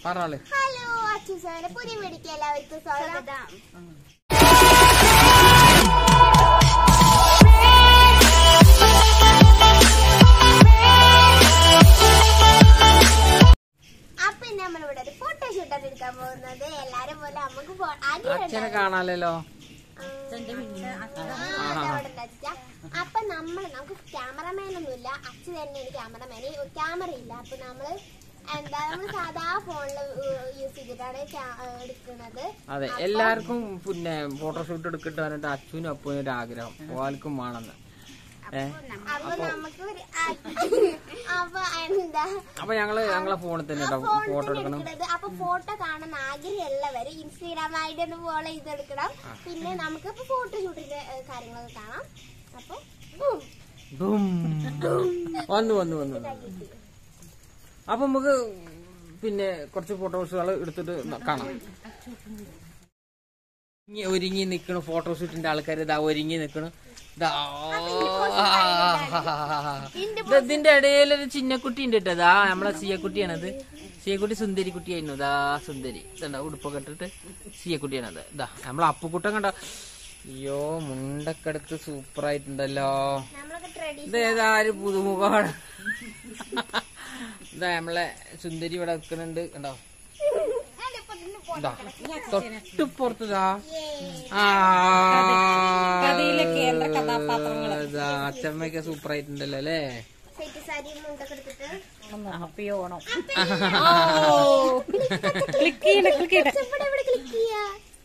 പറഞ്ഞാള് hello അച്ഛനെ പുതിയ വീടിക്ക് എല്ലാവർക്കും സ്വാഗതം അപ്പൊ ഇന്ന് നമ്മളിവിടെ ഒരു ഫോട്ടോഷൂട്ടാണ് എടുക്കാൻ പോകുന്നത് എല്ലാരും പോലെ നമുക്ക് ഫോ- ആഗ്രഹം അച്ഛനെ കാണാലല്ലോ അപ്പൊ നമ്മൾ നമുക്ക് ക്യാമറമാൻ ഒന്നുമില്ല അച്ഛൻ തന്നെയാണ് ക്യാമറമാൻ ക്യാമറ ഇല്ല അപ്പൊ നമ്മള് എന്താ നമ്മൾ സാധാ ഫോണിൽ യൂസ് ചെയ്തിട്ടാണ് ക്യാ- എടുക്കുന്നത് അതെ എല്ലാവർക്കും പിന്നെ ഫോട്ടോഷൂട്ട് എടുക്കിട്ട് പറഞ്ഞിട്ട് അച്ഛനും അപ്പനും ഒരു ആഗ്രഹം ഓൽക്കും വേണമെന്ന് ഏ അപ്പൊ നമുക്ക് ഒരു ആ- അപ്പൊ എന്താ അപ്പൊ ഞങ്ങള് ഞങ്ങളെ ഫോണിൽ തന്നെ കേട്ടോ ഫോട്ടോ എടുക്കണം എടുക്കുന്നത് അപ്പൊ ഫോട്ടോ കാണുന്ന ആഗ്രഹമുള്ളവര് ഇൻസ്റ്റാഗ്രാം ഐഡി ഒന്ന് ഫോളോ ചെയ്തെടുക്കണം പിന്നെ നമുക്ക് ഇപ്പൊ ഫോട്ടോ ഷൂട്ടിന്റെ കാര്യങ്ങളൊക്കെ കാണാം അപ്പൊ boom. ബും. വന്നു വന്നു വന്നു വന്നു. അപ്പൊ നമുക്ക് പിന്നെ കുറച്ച് ഫോട്ടോസുകൾ എടുത്തിട്ട് ന- കാണാം ഇനി ഒരുങ്ങി നിക്കണ ഫോട്ടോഷൂട്ടിന്റെ ആൾക്കാർ ഇതാ ഒരുങ്ങി നിക്കണു ഇതാ ഇത് ഇതിന്റെ ഇടയിൽ ഒരു ചിന്നക്കുട്ടി ഉണ്ട് കേട്ടോ ഇതാ നമ്മളെ സിയക്കുട്ടിയാണത് സിയക്കുട്ടി സുന്ദരി കുട്ടിയായിരുന്നു ഇതാ സുന്ദരി ഇതുണ്ടോ ഉടുപ്പൊക്കെ ഇട്ടിട്ട് സിയക്കുട്ടിയാണത് ഇതാ നമ്മളെ അപ്പുക്കുട്ടൻ കണ്ട അയ്യോ മുണ്ടൊക്കെ എടുത്ത് സൂപ്പർ ആയിട്ടുണ്ടല്ലോ നമ്മളൊക്കെ ട്രഡീഷണൽ ഇത് ഏതാ ഒരു പുതുമുഖമാണ് ഇതാ നമ്മളെ സുന്ദരി ഇവിടെ നിൽക്കുന്നുണ്ട് കണ്ടോ ഇതാ തൊട്ടുപുറത്തതാ ആ കഥയിലെ കേന്ദ്ര കഥാപാത്രങ്ങള്. ഇതാ അച്ചമ്മയൊക്കെ സൂപ്പർ ആയിട്ടുണ്ടല്ലോ അല്ലേ സെറ്റ് സാരി മുണ്ടൊക്കെ എടുത്തിട്ട് ഹാപ്പി ഓണം ക്ലിക്ക് ചെയ്യണ ക്ലിക്ക് ചെയ്യണ ഇവിടെ ഇവിടെ ക്ലിക്ക് ചെയ്യാ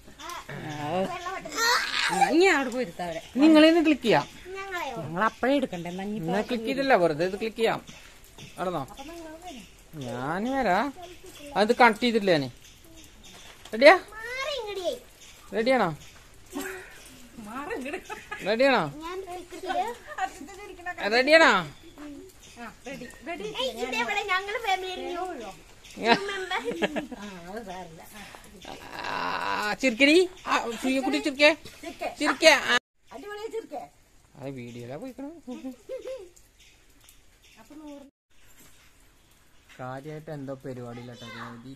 ഇനി അവിടെ പോയിരുത്താ അവിടെ നിങ്ങളിന്ന് ക്ലിക്ക് ചെയ്യാം ഞങ്ങളെയോ ഞങ്ങൾ അപ്പഴേ എടുക്കണ്ടേ എന്നാ ഇനി എന്നാ ക്ലിക്ക് ചെയ്തില്ല വെറുതെ ഇത് ക്ലിക്ക് ചെയ്യാം നടന്നോ ഞാൻ വരാ അത് കണക്ട് ചെയ്തിട്ടില്ല ഞാന് റെഡിയാ മാറി ഇങ്ങടിയേ റെഡിയാണോ റെഡിയാണോ ഞാൻ ക്ലിക്ക് ചെയ്ത് റെഡിയാണോ ഏയ്, ഇതെവിടെ ഞങ്ങള് ഫാമിലി ന്യൂ മെമ്പർ ചിരിക്കടി കുട്ടി ചിരിക്കേ ചിരിക്കേ അത് വീഡിയോയിലാ പോയിക്കണ കാര്യായിട്ട് എന്തോ പരിപാടിയിലാട്ടോ രേവതി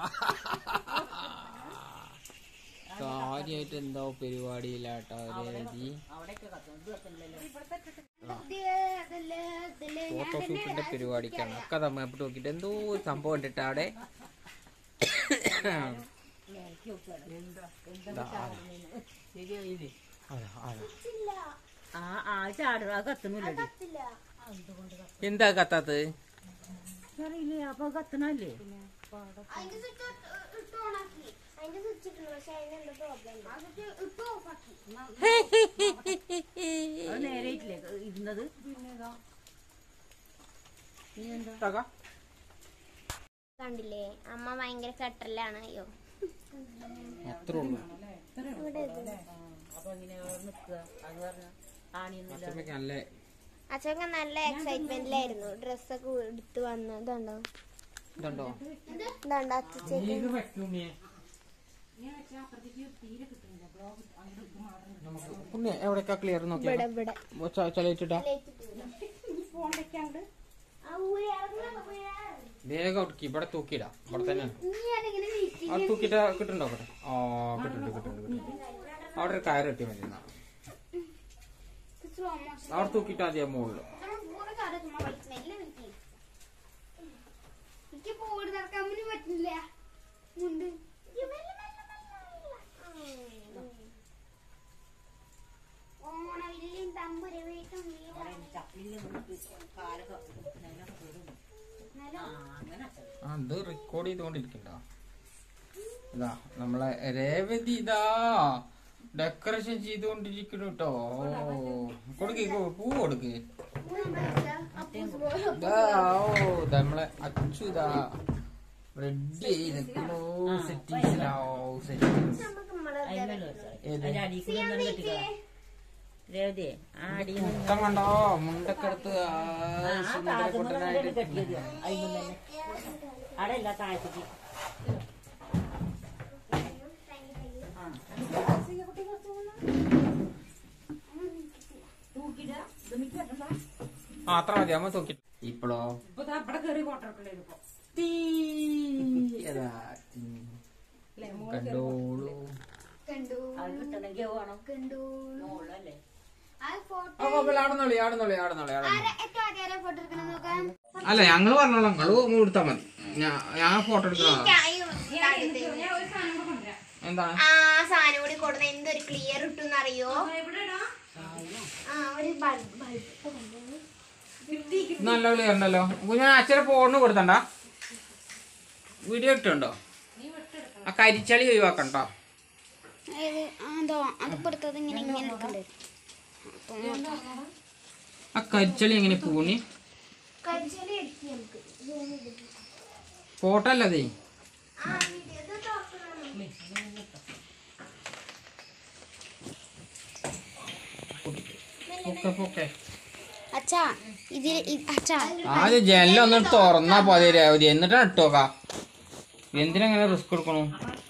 കാര്യായിട്ട് എന്തോ പരിപാടിയിലാട്ടോ രേവതി ഫോട്ടോഷൂട്ടിന്റെ പരിപാടിക്കാണ് ഒക്കെ തമ്മിട്ട് നോക്കിട്ട് എന്തോ ഒരു സംഭവം ഉണ്ടിട്ട് അവിടെ ദാ, അതാ, അതാ. ആ ആ ചാടുക കത്തുന്നില്ലടി എന്താ കത്താത്തത് അറിയില്ലേ അപ്പൊ കത്തണല്ലേ അതിന്റെ സ്വിച്ച് ഇട്ട് ഓണാക്കി അതിന്റെ സ്വിച്ച് ഇട്ടുണ്ട് പക്ഷെ അതിനെന്തോ പ്രോബ്ലം ആ സ്വിച്ച് ഇട്ട് ഓഫാക്കി അത് നേരെ ഇട്ടില്ലേ ഇരുന്നത് തക. കണ്ടില്ലേ അമ്മ ഭയങ്കര കട്ടറിലാണ് അയ്യോ അത്രേ ഉള്ളൂ അപ്പൊ ഇങ്ങനെ നിക്കുക അത് പറഞ്ഞ ആണിയൊന്നുമില്ല അച്ഛമ്മക്ക് നല്ല അച്ഛനൊക്കെ നല്ല എക്സൈറ്റ്മെന്റിലായിരുന്നു ഡ്രസ്സൊക്കെ എടുത്ത് വന്ന് ഇതുണ്ടോ ഇതുണ്ടോ ഇതുണ്ടോ അച്ഛൻ ഇത് വെക്കുമേ പിന്നെ എവിടേക്കാ ക്ലിയർ നോക്കിയാ ഇവിടെ ഇവിടെ ചലയിച്ചിട്ടാ വേഗം ഉടുക്കി ഇവിടെ തൂക്കിയിടാ ഇവിടെ തന്നെ അവിടെ തൂക്കിട്ടാ കിട്ടുന്നുണ്ടോ അവിടെ ആ കിട്ടുന്നുണ്ട് കിട്ടുന്നുണ്ട് കിട്ടുന്നുണ്ട് അവിടെ ഒരു കയറ് കെട്ടി മതി എന്നാ അവിടെ തൂക്കിട്ടാ മതി ആ മുകളില് എനിക്ക് പോയി നടക്കാൻ വേണ്ടി പറ്റില്ല മുണ്ട് ഓണവില്ലും തമ്പുര വീട്ടും ആ ഇത് റെക്കോർഡ് ചെയ്തുകൊണ്ടിരിക്കണ്ട ഇതാ നമ്മളെ രേവതി ഇതാ ഡെക്കറേഷൻ ചെയ്തുകൊണ്ടിരിക്കുന്നു കേട്ടോ കൊടുക്ക് കൊ- പൂ കൊടുക്ക് ഇതാ, ഓ ഇതാ നമ്മളെ അച്ചു ഇതാ റെഡി ആയി നിൽക്കുന്നു സെറ്റിങ്സിലാ സെറ്റിങ്സ് ഏത് അതിന്റെ അടിയിൽ കൂടെ ഒന്നും കെട്ടിക്ക രേവതിയെ ആ അടിയിൽ നിന്ന് മുട്ടം കണ്ടോ മുണ്ടൊക്കെ എടുത്ത് ആ സുന്ദര കുട്ടനായിട്ട് കെട്ടിയത് അതിൽ തന്നെ അവിടെ ഇല്ല താഴത്തേക്ക് ആ അത്ര മതി അമ്മ തൂക്കി ഇപ്പഴോ ഇപ്പൊ ദാ ഇവിടെ കയറി ഫോട്ടോ എടുക്കണ്ടേ ഇപ്പൊ തീ. അതാ എവിടെ പോണം കണ്ടു മോളല്ലേ അത് ഫോട്ടോ ആ കുഴപ്പമില്ല ആടുന്നോളി ആടുന്നോളി ആടുന്നോളി ആടുന്നോളി ഏറ്റവും ആദ്യം ഫോട്ടോ എടുക്കണം നോക്കാം അല്ല ഞങ്ങള് പറഞ്ഞോളാം നിങ്ങള് എടുത്താ മതി ഞാ- ഞാൻ ഫോട്ടോ എടുക്കണ എന്താണ് ആ സാധനം കൂടി കൊടുത്ത എന്തൊരു ക്ലിയർ ഇട്ടെന്നറിയോ ആ ഒരു ബൾബ് ബൾബ് നല്ല ക്ലിയർ ഉണ്ടല്ലോ അപ്പൊ ഞാൻ അച്ഛനെ ഫോണിന് കൊടുത്തണ്ട വീഡിയോ ഇട്ടുണ്ടോ ആ കരിച്ചളി ഒഴിവാക്കണ്ടോ അതോ അത് കൊടുത്തത് ഇങ്ങനെ ഇങ്ങനെ എടുക്കണ്ടേ ആ കരിച്ചളി എങ്ങനെ പൂണി കരിച്ചലി എടുക്കി നമുക്ക് ഫോട്ടോ അല്ലതേ ആ ഇത് തുറക്കണം പൊക്കെ പൊക്കെ അച്ഛാ ഇതിൽ അച്ഛാ ആദ്യം ജനലൊന്ന് തുറന്നാ പോതെ രേവതി എന്നിട്ടാണ് ഇട്ടോക്ക എന്തിനങ്ങനെ റിസ്ക് എടുക്കണു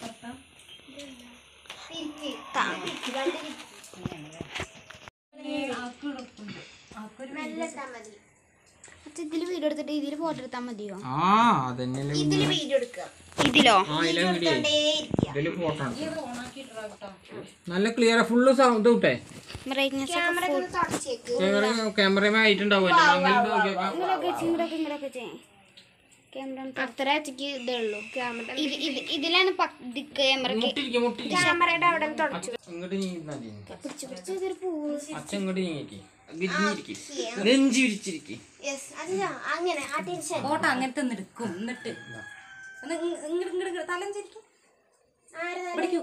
നല്ല ഇട്ടാ മതി അച്ഛാ ഇതില് വീഡിയോ എടുത്തിട്ട് ഇതില് ഫോട്ടോ എടുത്താൽ മതിയോ ആ അതന്നെയല്ലേ ഇതില് വീഡിയോ എടുക്കുക ഇതിലോ ആ ഇതിലെ വീഡിയോ ഇരിക്കുക ഇതില് ഫോട്ടോ നല്ല ക്ലിയർ ഫുള്ള് സൗണ്ട് കിട്ടേ ബ്രൈറ്റ്നസ് ക്യാമറ ഒന്ന് തുടച്ചേക്ക് ക്യാമറ ക്യാമറ ആയിട്ടുണ്ടാവും മങ്ങൽ നോക്കിയേക്കാം ഇങ്ങോട്ടൊക്കെ ചെയ്യും ക്യാമറ അത്ര അച്ഛക്ക് ഇതേ ഉള്ളൂ ക്യാമറ ഇതിലാണ് ക്യാമറ മുട്ടിരിക്കും മുട്ടിരിക്കും ക്യാമറയുടെ അവിടെ തുടച്ചു ഇങ്ങോട്ട് നീങ്ങി പിടിച്ചു പിടിച്ചു ഇതൊരു പൂവ് അച്ഛൻ ഇങ്ങോട്ട് നീങ്ങിക്ക് ഗിരിഞ്ഞിരിക്ക് നെഞ്ചി വിരിച്ചിരിക്ക് യെസ് അല്ല അങ്ങനെ ആ ടെൻഷൻ ഫോട്ടോ അങ്ങനത്തെ ഒന്ന് എടുക്കും എന്നിട്ട് ഒന്ന് ഇങ്ങ- ഇങ്ങട് ഇങ്ങട് ഇങ്ങട് തലം ചിരിക്കും പിടിക്കൂ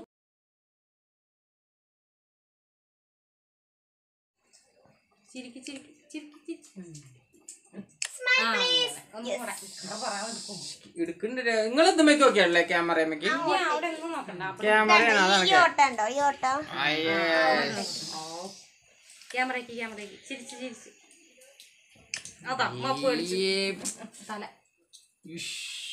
ചിരിക്ക് ചിരിക്ക് ചിരിക്ക് ചിരിക്ക് ആ, ഒന്ന് കൂടെ. ഇവിടെ പറയാൻ നിൽക്കും. എടുക്കണ്ട നിങ്ങൾ ഇതുമ്മക്ക് നോക്കിയാണല്ലേ ക്യാമറയമ്മക്ക് ഇനി അവിടെ ഒന്നും നോക്കണ്ട ക്യാമറയാണ് അതാണ് ഈ ഓട്ടം ഉണ്ടോ ഈ ഓട്ടം അയ്യേ ക്യാമറയ്ക്ക് ക്യാമറയ്ക്ക് ചിരിച്ച് ചിരിച്ച് അതാ മപ്പ് പേടിച്ചു ഈ തല ഇഷ്.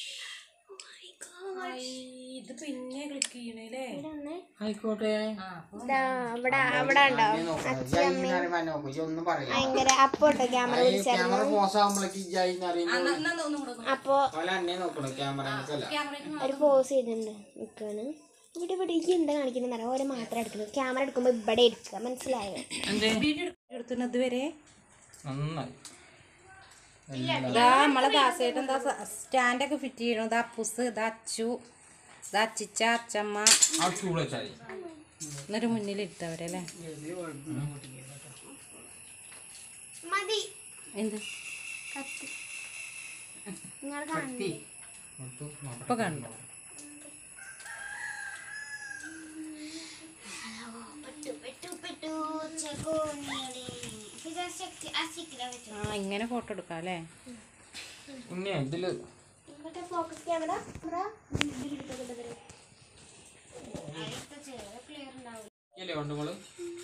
ഇത് പിന്നെ ക്ലിക്ക് ചെയ്യണല്ലേ ആയിക്കോട്ടെ ദാ, അവിടെ അവിടെ ഉണ്ടോ ഞാൻ നോക്കാം. ഇജ്ജ് ഈ നേരം വന്നെ നോക്കും. ഇജ്ജ് ഒന്നും പറയില്ല ഭയങ്കര അപ്പോട്ടോ ക്യാമറ ഈ പിടിച്ചായിരുന്നു ക്യാമറ പോസാകുമ്പോഴേക്ക് ഇജ്ജായിന്ന് അറിയുമ്പോൾ ഒന്നും കൂടെ ഒന്ന് അപ്പോ പോലെ അന്നെ നോക്കണം ക്യാമറ അല്ല ക്യാമറയ്ക്ക് ഒരു പോസ് ചെയ്തിട്ടുണ്ട് നിക്കാണ് ഇവിടെ ഇവിടെ ഈ എന്താ കാണിക്കുന്നത് ഓരോ മാത്രം എടുക്കുന്നത് ക്യാമറ എടുക്കുമ്പോ ഇവിടെ എടുക്കുക മനസ്സിലായോ എന്തേ വീഡിയോ എടുത്തുന്നത് വരെ നന്നായി ഇതാ നമ്മളെ ദാസേട്ടൻ എന്താ സ്റ്റാൻഡൊക്കെ ഫിറ്റ് ചെയ്യണം ഇതാ അപ്പുസ് ഇതാ അച്ചു ഇതാ അച്ചിച്ച അച്ചമ്മ ആ ചൂട് വെച്ചാൽ എന്നൊരു മുന്നിൽ ഇരുത്തവരെ അല്ലേ മതി എന്ത് കത്തി നിങ്ങൾ കാണുന്നു ഇപ്പൊ കണ്ടോ പെട്ടു പെട്ടു പെട്ടു ചെക്കോണിയുടെ ഇത് ശക്തി അസിക്കില വെച്ചു ആ ഇങ്ങനെ ഫോട്ടോ എടുക്കാം അല്ലേ ഉണ്ണിയെ ഇതില് ഇങ്ങോട്ട് ഫോക്കസ് ക്യാമറ ക്യാമറ ക്ലിയർ ഉണ്ടാവും ഇല്ലേ കൊണ്ട് നിങ്ങള്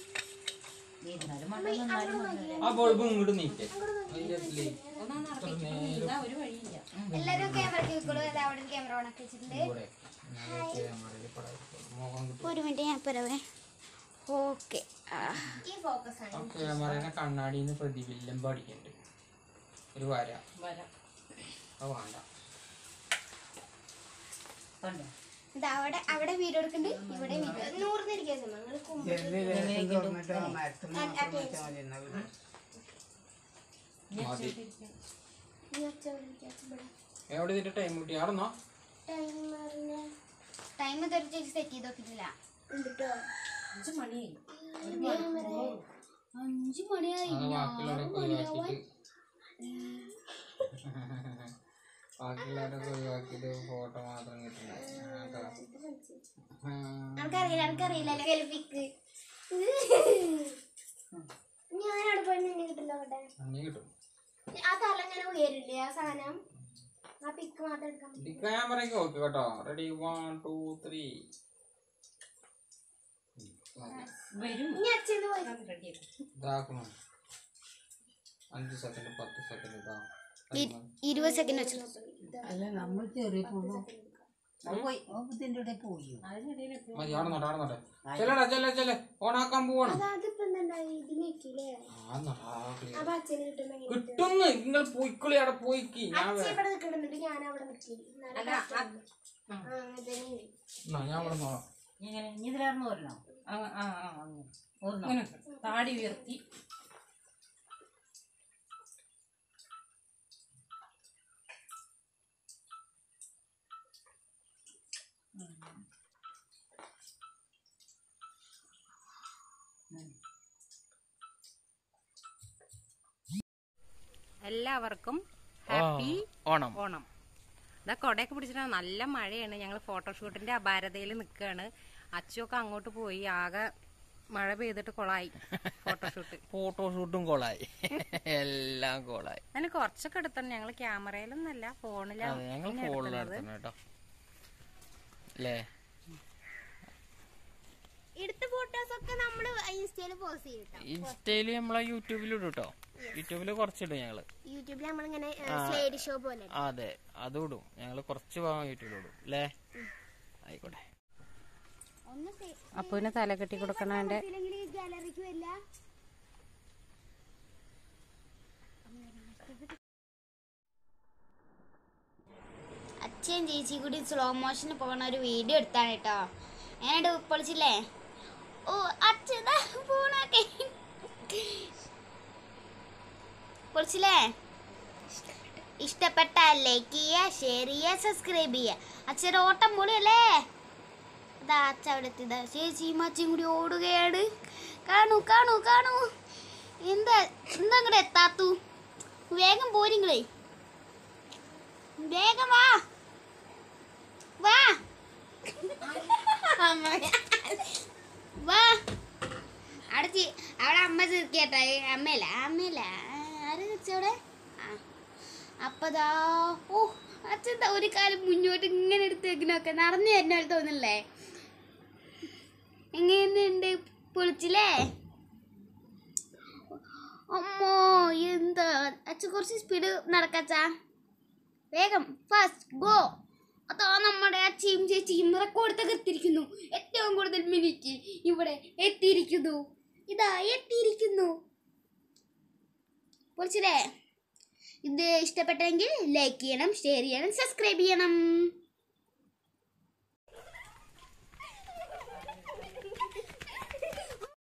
ആ ബൾബ് ഇങ്ങോട്ട് നീക്കേ അതിന്റെ ഇതിലേ ഇത്ര നേരം ഒരു വഴിയില്ല എല്ലാരും ക്യാമറ കേൾക്കുള്ളൂ അവിടെ ക്യാമറ ഓണാക്കി വെച്ചിട്ടുണ്ട് കൂടെ ഞാൻ ക്യാമറയിൽ പടം മുഖം കിട്ടും ഒരു മിനിറ്റ് ഞാൻ പറവേ ഓക്കെ ഈ ഫോക്കസ് ആണ് ആ ക്യാമറയുടെ കണ്ണാടിന്ന് പ്രതിബിംബം പഠിക്കണ്ട് ഒരു വര വരാം അത് വേണ്ട കണ്ടോ ഇത് അവിടെ അവിടെ വീഡിയോ എടുക്കുന്നുണ്ട് ഇവിടെ വീഡിയോ നൂറിനിരിക്കാൻ നിങ്ങൾ മതി എവിടെ ഇതിന്റെ ടൈം കിട്ടി ആടുന്നോ ടൈം തെറിച്ച് സെറ്റ് ചെയ്ത് നോക്കിയിട്ടില്ല അഞ്ച് മണിയായി അഞ്ചു മണിയായി അത് ബാക്കിയുള്ളവരൊക്കെ ഒഴിവാക്കിയിട്ട് ബാക്കിയുള്ളവരൊക്കെ ഒഴിവാക്കിയിട്ട് ഫോട്ടോ മാത്രം കിട്ടുന്നത് നമുക്കറിയില്ല നമുക്കറിയില്ല ഗൾഫിക്ക് ഞാൻ അവിടെ പോയി നിന്നെ കിട്ടില്ല അവിടെ അన్నీ കിട്ടും ആ തല ഇങ്ങനെ ഉയരില്ലേ ആ സാധനം ആ പിക്ക് മാത്രം എടുക്കാൻ പറ്റും ഈ ക്യാമറയ്ക്ക് നോക്ക് കേട്ടോ റെഡി വൺ ടു ത്രീ വരും ഇനി അച്ഛൻ പോയി ഇതാക്കണം അഞ്ച് സെക്കൻഡ് പത്ത് സെക്കൻഡ് ഇതാ ഇരുപത് സെക്കൻഡ് വെച്ചു മതി അവിടെ നോട്ടെ അവിടെ നോട്ടെ ചെല്ലടാ ചെല്ല ചെല്ല ഓണാക്കാൻ പോവാണ് അതിപ്പോ എന്തായി ഇത് ഞെക്കില്ലേ ആ നടാ clear. അപ്പൊ അച്ഛന് കിട്ടുമ്പോ എങ്ങനെ കിട്ടുന്നു നിങ്ങൾ പോയിക്കളി അവിടെ പോയിക്ക് ഞാൻ അച്ഛൻ വരാം. ഇവിടെ നിൽക്കുന്നുണ്ട് ഞാൻ അവിടെ നിൽക്കി ആ അങ്ങനെ തന്നെ എന്നാ, ഞാൻ അവിടെ നോക്കാം ഇങ്ങനെ ഇനി ഇതിലായിരുന്നു വരണോ ആ ആ ആ അങ്ങനെ. ഇങ്ങനെ താടി ഉയർത്തി എല്ലാവർക്കും ഹാപ്പി ഓണം ഓണം ഇതാ കൊടയൊക്കെ പിടിച്ചിട്ട് നല്ല മഴയാണ് ഞങ്ങൾ ഫോട്ടോഷൂട്ടിന്റെ അപാരതയിൽ നിൽക്കുകയാണ് അച്ചുവൊക്കെ അങ്ങോട്ട് പോയി ആകെ മഴ പെയ്തിട്ട് കൊളായി ഫോട്ടോഷൂട്ട് ഫോട്ടോഷൂട്ടും കോളായി എല്ലാം കോളായി അതിന് കുറച്ചൊക്കെ എടുത്തണം ഞങ്ങൾ ക്യാമറയിലൊന്നല്ല ഫോണിലാണ് അതെ ഞങ്ങൾ ഫോണിൽ നടത്തണം കേട്ടോ അല്ലേ എടുത്ത ഫോട്ടോസ് ഒക്കെ നമ്മള് ഇൻസ്റ്റയില് പോസ്റ്റ് ചെയ്യും ഇൻസ്റ്റയില് നമ്മളെ യൂട്യൂബിലിടും കേട്ടോ യൂട്യൂബില് കുറച്ചിടും ഞങ്ങള് യൂട്യൂബിൽ നമ്മളിങ്ങനെ സ്ലൈഡ് ഷോ പോലെ ഇടും. അതെ അതും ഇടും ഞങ്ങള് കുറച്ച് ഭാഗം യൂട്യൂബിലിടും അല്ലേ ആയിക്കോട്ടെ ഒന്ന് സേ- അപ്പുവിന് തല കെട്ടി കൊടുക്കണതിന്റെ ഇല്ലെങ്കിൽ ഈ ഗാലറിക്ക് വരില്ല അച്ഛൻ ചേച്ചി കൂടി സ്ലോ മോഷന് പോകുന്ന ഒരു വീഡിയോ എടുത്താണ് കേട്ടോ ഞാനിട്ട് പൊളിച്ചില്ലേ ഓ അച്ഛതാ പോണൊക്കെ പൊളിച്ചില്ലേ ഇഷ്ടപ്പെട്ട ലൈക്ക് ചെയ്യുക ഷെയർ ചെയ്യുക സബ്സ്ക്രൈബ് ചെയ്യുക അച്ഛൻ്റെ ഓട്ടം പൊളിയല്ലേ ഇതാ അച്ഛ അവിടെ എത്തിയതാ ചേച്ചിയും അച്ഛയും കൂടി ഓടുകയാണ് കാണൂ കാണൂ കാണൂ എന്താ എന്താ ഇങ്ങടെ എത്താത്തു വേഗം പോരിങ്ങളേ വേഗം വാ വാ അമ്മ. വാ അവിടെ ചി- അവിടെ അമ്മ തീർക്കേട്ടാ അമ്മയല്ല അമ്മയല്ല ആര് അവിടെ ആ അപ്പതാ ഓ അച്ഛൻ ദാ ഒരു കാലം മുന്നോട്ട് ഇങ്ങനെ എടുത്ത് വെക്കണൊക്കെ നടന്നു വരുന്ന പോലെ തോന്നില്ലേ എങ്ങനെയുണ്ട് പൊളിച്ചില്ലേ അമ്മോ എന്താ അച്ഛൻ കുറച്ച് സ്പീഡ് നടക്കച്ചാ വേഗം ഫാസ്റ്റ് ഗോ അതാ നമ്മുടെ അച്ഛയും ചേച്ചിയും റെക്കോർഡ് തകർത്തിരിക്കുന്നു ഏറ്റവും കൂടുതൽ മിനിറ്റ് ഇവിടെ എത്തിയിരിക്കുന്നു ഇതാ എത്തിയിരിക്കുന്നു പൊളിച്ചില്ലേ ഇത് ഇഷ്ടപ്പെട്ടെങ്കിൽ ലൈക്ക് ചെയ്യണം ഷെയർ ചെയ്യണം സബ്സ്ക്രൈബ് ചെയ്യണം